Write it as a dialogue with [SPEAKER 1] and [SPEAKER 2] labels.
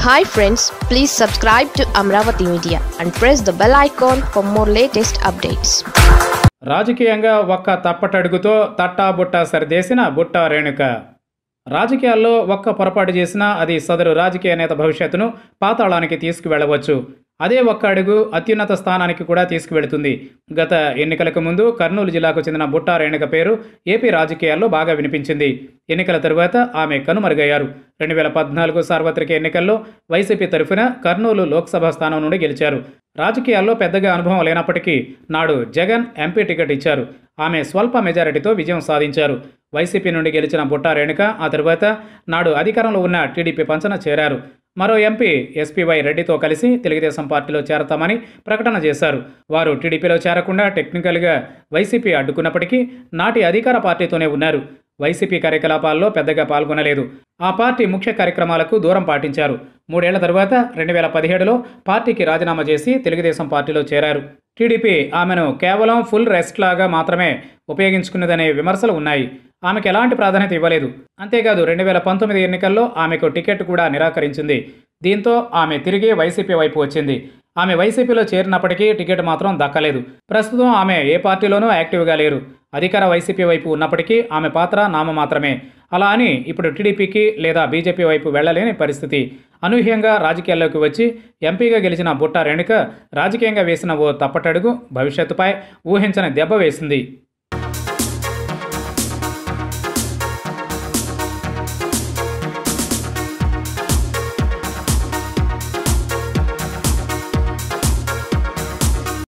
[SPEAKER 1] hi friends please subscribe to Amaravati media and press the bell icon for more latest updates
[SPEAKER 2] రాజకీయంగా ఒక్క తప్పటడుగుతో తట్టా బుట్ట సరిదేసిన బుట్ట రేణుక రాజకీయాల్లో ఒక్క పొరపాటు చేసినా అది సదరు రాజకీయ నేత భవిష్యత్తును పాతాళానికి తీసుకువెళ్ళవచ్చు అదే ఒక్క అడుగు అత్యున్నత స్థానానికి కూడా తీసుకువెళుతుంది గత ఎన్నికలకు ముందు కర్నూలు జిల్లాకు చెందిన బుట్టా రేణుక పేరు ఏపీ రాజకీయాల్లో బాగా వినిపించింది ఎన్నికల తరువాత ఆమె కనుమరుగయ్యారు రెండు వేల పద్నాలుగు సార్వత్రిక ఎన్నికల్లో వైసీపీ తరఫున కర్నూలు లోక్సభ స్థానం నుండి గెలిచారు రాజకీయాల్లో పెద్దగా అనుభవం లేనప్పటికీ నాడు జగన్ ఎంపీ టికెట్ ఇచ్చారు ఆమె స్వల్ప మెజారిటీతో విజయం సాధించారు వైసీపీ నుండి గెలిచిన బుట్టా రేణుక ఆ తరువాత నాడు అధికారంలో ఉన్న టీడీపీ పంచన చేరారు మరో ఎంపీ ఎస్పీవై రెడ్డితో కలిసి తెలుగుదేశం పార్టీలో చేరతామని ప్రకటన చేశారు వారు టీడీపీలో చేరకుండా టెక్నికల్గా వైసీపీ అడ్డుకున్నప్పటికీ నాటి అధికార పార్టీతోనే ఉన్నారు వైసీపీ కార్యకలాపాల్లో పెద్దగా పాల్గొనలేదు ఆ పార్టీ ముఖ్య కార్యక్రమాలకు దూరం పాటించారు మూడేళ్ల తరువాత రెండు వేల పదిహేడులో పార్టీకి రాజీనామా చేసి తెలుగుదేశం పార్టీలో చేరారు టీడీపీ ఆమెను కేవలం ఫుల్ రెస్ట్ లాగా మాత్రమే ఉపయోగించుకున్నదనే విమర్శలు ఉన్నాయి ఆమెకు ఎలాంటి ప్రాధాన్యత ఇవ్వలేదు అంతేకాదు రెండు వేల పంతొమ్మిది ఎన్నికల్లో ఆమెకు టికెట్ కూడా నిరాకరించింది దీంతో ఆమె తిరిగి వైసీపీ వైపు వచ్చింది ఆమె వైసీపీలో చేరినప్పటికీ టికెట్ మాత్రం దక్కలేదు ప్రస్తుతం ఆమె ఏ పార్టీలోనూ యాక్టివ్గా లేరు అధికార వైసీపీ వైపు ఉన్నప్పటికీ ఆమె పాత్ర నామ మాత్రమే అలా అని ఇప్పుడు టీడీపీకి లేదా బీజేపీ వైపు వెళ్లలేని పరిస్థితి అనూహ్యంగా రాజకీయాల్లోకి వచ్చి ఎంపీగా గెలిచిన బుట్ట రేణుక రాజకీయంగా వేసిన ఓ తప్పటడుగు భవిష్యత్తుపై ఊహించని దెబ్బ వేసింది